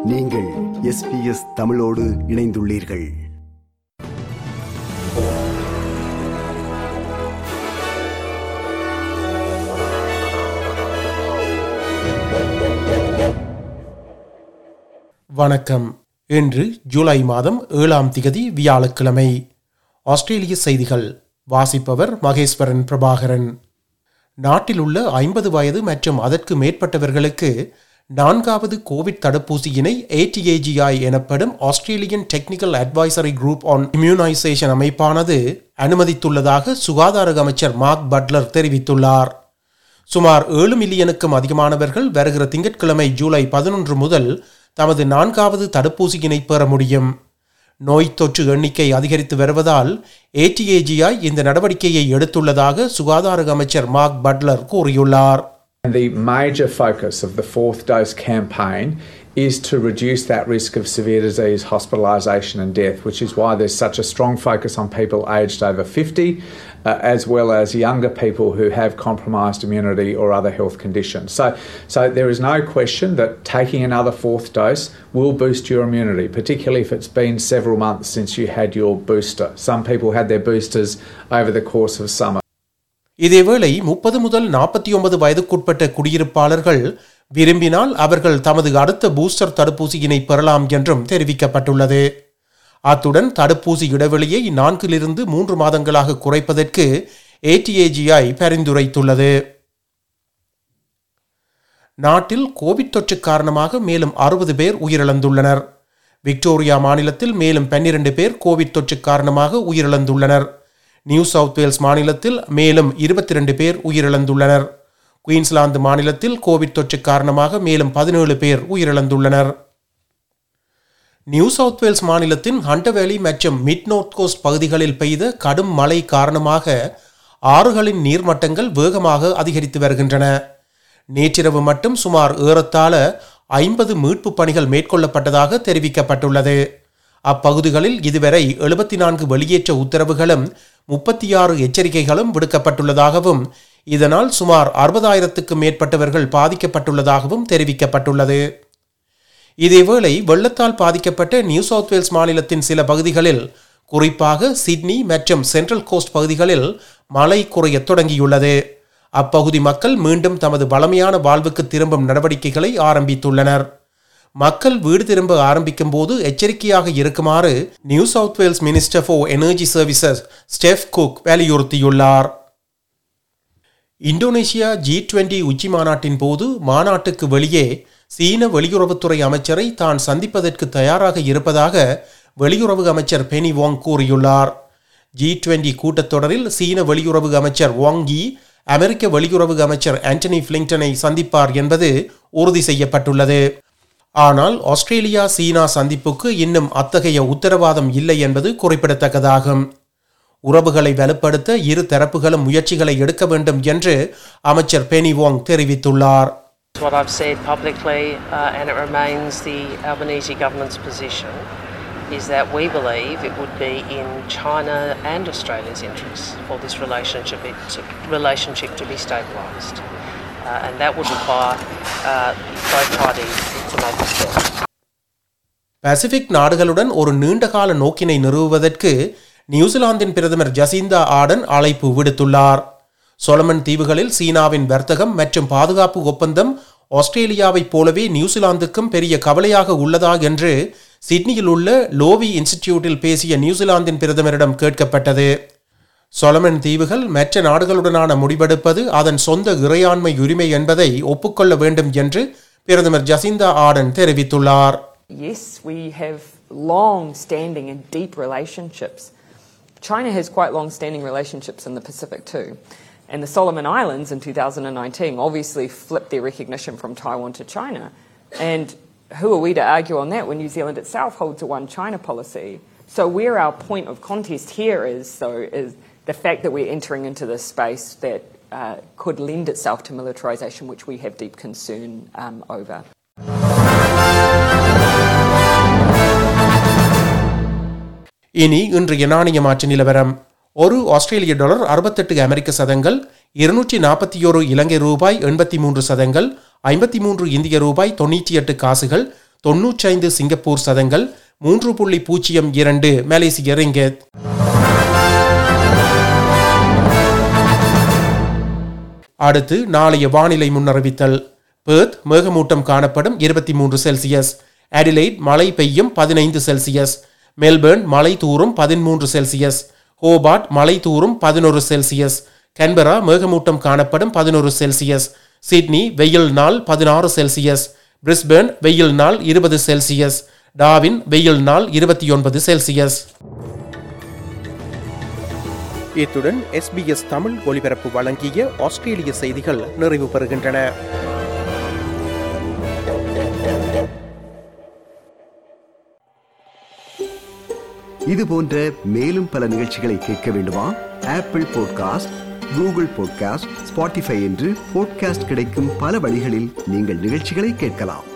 நீங்கள் எஸ்பிஎஸ் தமிழோடு இணைந்துள்ளீர்கள் வணக்கம் இன்று ஜூலை மாதம் ஏழாம் திகதி வியாழக்கிழமை ஆஸ்திரேலிய செய்திகள் வாசிப்பவர் மகேஸ்வரன் பிரபாகரன் நாட்டில் உள்ள ஐம்பது வயது மற்றும் அதற்கு மேற்பட்டவர்களுக்கு நான்காவது கோவிட் தடுப்பூசியினை ஏடிஏஜிஐ எனப்படும் Australian technical advisory group on immunisation அமைப்பானது அனுமதித்துள்ளதாக சுகாதார அமைச்சர் மார்க் பட்லர் தெரிவித்துள்ளார் சுமார் ஏழு மில்லியனுக்கும் அதிகமானவர்கள் வருகிற திங்கட்கிழமை ஜூலை பதினொன்று முதல் தமது நான்காவது தடுப்பூசியினை பெற முடியும் நோய் தொற்று எண்ணிக்கை அதிகரித்து வருவதால் ஏடிஏஜிஐ இந்த நடவடிக்கையை எடுத்துள்ளதாக சுகாதார அமைச்சர் மார்க் பட்லர் கூறியுள்ளார் And the major focus of the fourth dose campaign is to reduce that risk of severe disease, hospitalisation, and death, which is why there's such a strong focus on people aged over 50, uh, as well as younger people who have compromised immunity or other health conditions. So, so there is no question that taking another fourth dose will boost your immunity, particularly if it's been several months since you had your booster. Some people had their boosters over the course of summer. இதேவேளை முப்பது முதல் நாற்பத்தி ஒன்பது வயதுக்குட்பட்ட குடியிருப்பாளர்கள் விரும்பினால் அவர்கள் தமது அடுத்த பூஸ்டர் தடுப்பூசியினை பெறலாம் என்றும் தெரிவிக்கப்பட்டுள்ளது அத்துடன் தடுப்பூசி இடைவெளியை நான்கிலிருந்து மூன்று மாதங்களாக குறைப்பதற்கு ஏடிஏஜிஐ பரிந்துரைத்துள்ளது நாட்டில் கோவிட் தொற்று காரணமாக மேலும் அறுபது பேர் உயிரிழந்துள்ளனர் விக்டோரியா மாநிலத்தில் மேலும் பன்னிரண்டு பேர் கோவிட் தொற்று காரணமாக உயிரிழந்துள்ளனர் நியூ சவுத் வேல்ஸ் மாநிலத்தில் மேலும் இருபத்தி ரெண்டு பேர் உயிரிழந்துள்ளனர் குயின்ஸ்லாந்து மாநிலத்தில் கோவிட் தொற்று காரணமாக மேலும் பதினேழு பேர் உயிரிழந்துள்ளனர் நியூ சவுத் வேல்ஸ் மாநிலத்தின் ஹண்டவேலி மற்றும் மிட் நோர்த் கோஸ்ட் பகுதிகளில் பெய்த கடும் மழை காரணமாக ஆறுகளின் நீர்மட்டங்கள் வேகமாக அதிகரித்து வருகின்றன நேற்றிரவு மட்டும் சுமார் ஏறத்தாழ ஐம்பது மீட்பு பணிகள் மேற்கொள்ளப்பட்டதாக தெரிவிக்கப்பட்டுள்ளது அப்பகுதிகளில் இதுவரை எழுபத்தி நான்கு வெளியேற்ற உத்தரவுகளும் முப்பத்தி ஆறு எச்சரிக்கைகளும் விடுக்கப்பட்டுள்ளதாகவும் இதனால் சுமார் அறுபதாயிரத்துக்கும் மேற்பட்டவர்கள் பாதிக்கப்பட்டுள்ளதாகவும் தெரிவிக்கப்பட்டுள்ளது இதேவேளை வெள்ளத்தால் பாதிக்கப்பட்ட நியூ சவுத் வேல்ஸ் மாநிலத்தின் சில பகுதிகளில் குறிப்பாக சிட்னி மற்றும் சென்ட்ரல் கோஸ்ட் பகுதிகளில் மழை குறையத் தொடங்கியுள்ளது அப்பகுதி மக்கள் மீண்டும் தமது பழமையான வாழ்வுக்கு திரும்பும் நடவடிக்கைகளை ஆரம்பித்துள்ளனர் மக்கள் வீடு திரும்ப ஆரம்பிக்கும் போது எச்சரிக்கையாக இருக்குமாறு New South Wales minister for energy services Steph Cook வலியுறுத்தியுள்ளார் இந்தோனேஷியா ஜி டுவெண்டி உச்சி மாநாட்டின் போது மாநாட்டுக்கு வெளியே சீன வெளியுறவுத்துறை அமைச்சரை தான் சந்திப்பதற்கு தயாராக இருப்பதாக வெளியுறவு அமைச்சர் பெனி வாங் கூறியுள்ளார் ஜி டுவெண்டி கூட்டத்தொடரில் சீன வெளியுறவு அமைச்சர் வாங் யி அமெரிக்க வெளியுறவு அமைச்சர் ஆண்டனி பிளிங்டனை சந்திப்பார் என்பது உறுதி செய்யப்பட்டுள்ளது ஆனால் ஆஸ்திரேலியா சீனா சந்திப்புக்கு இன்னும் அத்தகைய உத்தரவாதம் இல்லை என்பது குறிப்பிடத்தக்கதாகும் உறவுகளை வலுப்படுத்த இரு தரப்புகளும் முயற்சிகளை எடுக்க வேண்டும் என்று அமைச்சர் பெனி வாங் தெரிவித்துள்ளார் What I've said publicly, uh, and it remains the Albanese government's position, is that we believe it would be in China and Australia's interests for this relationship to, relationship to be stabilised, uh, and that would require uh, both parties to make a step. Pacific நாடுகளுடன் ஒரு நீண்டகால நோக்கினை நிறுவுவதற்கு நியூசிலாந்தின் பிரதமர் Jacinda ardent அழைப்பு விடுத்துள்ளார் Solomon தீவுகளில் சீனாவின் வர்த்தகம் மற்றும் பாதுகாப்பு ஒப்பந்தம் ஆஸ்திரேலியாவைப் போலவே நியூசிலாந்துக்கும் பெரிய கவலையாக உள்ளதா என்று சிட்னியில் உள்ள லோவி இன்ஸ்டிடியூட்டில் பேசிய நியூசிலாந்தின் பிரதமரிடம் கேட்கப்பட்டது சொலமன் தீவுகள் மற்ற நாடுகளுடனான முடிவெடுப்பது அதன் சொந்த இறையாண்மை உரிமை என்பதை ஒப்புக்கொள்ள வேண்டும் என்று பிரதமர் ஜசிந்தா ஆடன் தெரிவித்துள்ளார் Yes, we have long standing and deep relationships. China has quite long standing relationships in the Pacific too. And the Solomon Islands in 2019 obviously flipped their recognition from Taiwan to China. And who are we to argue on that when New Zealand itself holds a one China policy? So where our point of contest here is, so is the fact that we're entering into this space that uh, could lend itself to militarisation, which we have deep concern um, over. இனி இன்றைய நாணய மாற்று நிலவரம் ஒரு ஆஸ்திரேலிய dollar அறுபத்தெட்டு அமெரிக்க சதங்கள் இருநூற்றி நாற்பத்தி ஒரு இலங்கை ரூபாய் எண்பத்தி மூன்று சதங்கள் ஐம்பத்தி மூன்று இந்திய ரூபாய் தொண்ணூற்றி எட்டு காசுகள் தொன்னூற்றைந்து சிங்கப்பூர் சதங்கள் மூன்று புள்ளி பூஜ்ஜியம் இரண்டு மலேசிய ரிங்கெட் அடுத்து நாளைய வானிலை முன்னறிவித்தல் பேர்த் மேகமூட்டம் காணப்படும் இருபத்தி மூன்று செல்சியஸ் அடிலைட் மழை பெய்யும் பதினைந்து செல்சியஸ் மெல்பர்ன் மழை தூறும் பதிமூன்று செல்சியஸ் ஹோபார்ட் மழை தூறும் பதினொரு செல்சியஸ் கன்பரா மேகமூட்டம் காணப்படும் பதினொரு செல்சியஸ் சிட்னி வெயில் நாள் பதினாறு செல்சியஸ் பிரிஸ்பேர்ன் வெயில் நாள் இருபது செல்சியஸ் டாவின் வெயில் நாள் இருபத்தி ஒன்பது செல்சியஸ் இத்துடன் எஸ்பிஎஸ் தமிழ் ஒலிபரப்பு வழங்கிய ஆஸ்திரேலிய செய்திகள் நிறைவு பெறுகின்றன இது போன்ற மேலும் பல நிகழ்ச்சிகளை கேட்க வேண்டுமா Apple podcast Google podcast Spotify என்று பாட்காஸ்ட் கிடைக்கும் பல வழிகளில் நீங்கள் நிகழ்ச்சிகளை கேட்கலாம்